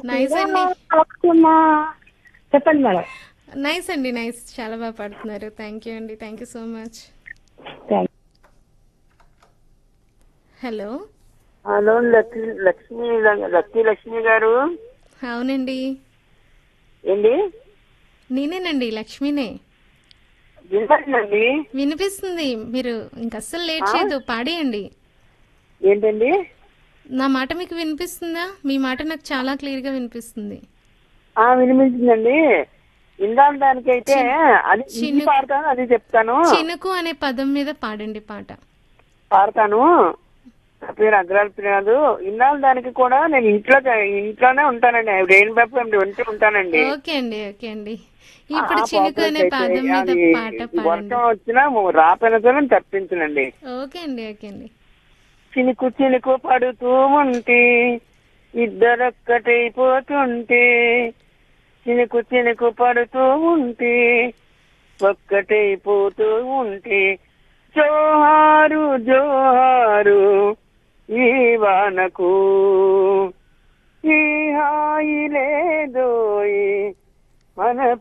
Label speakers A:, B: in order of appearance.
A: Nice అండి
B: అమ్మా. చెప్పండి మేడం
A: నైస్ అండి నైస్ చాలా బాగా పాడుతున్నారు థ్యాంక్ యూ అండి thank you so much
B: thank
A: hello
C: hello Lakshmi Lakshmi Lakshmi Lakshmi garu
A: అవునండి
C: ఏంటి
A: నేనేనండి లక్ష్మినే
C: వినపడిందండి
A: వినిపిస్తుంది మీరు ఇంక అస్సలు లేట్ చేయదు పాడేయండి
C: ఏంటండి
A: నా మాట మీకు వినిపిస్తుందా మీ మాట నాకు చాలా క్లియర్ గా వినిపిస్తుంది
C: ఆ వినిపించిందండి ఇందాక దానికైతే అది ఇది
A: చిన్న-
C: పాడతాను అది చెప్తాను
A: చినుకు అనే పదం మీద పాడండి పాట
C: పాడతాను నా పేరు అగ్రాల్ ప్రియాదు ఇందాక దానికి కూడా నేను ఇంట్లో ఇంట్లోనే ఉంటానండి రెయిన్ పేపర్ వింటూ ఉంటానండి
A: ఓకే అండి ఓకే అండి ఇప్పుడు
C: ఆ
A: చినుకు
C: పాపకి
A: అనే
C: అయితే
A: పదం మీద
C: అది
A: పాట పాడండి
C: వర్షం వచ్చినా రాపోయిన సరే తప్పించనండి
A: ఓకే అండి ఓకే అండి
C: చినుకు చినుకు పడుతూ ఉంటే ఇద్దరొక్కటైపోతుంటే చినుకు చినుకు పడుతూ ఉంటే ఒక్కటైపోతూ ఉంటే జోహారు జోహారు ఈ వానకు ఈ హాయి లేదోయి మన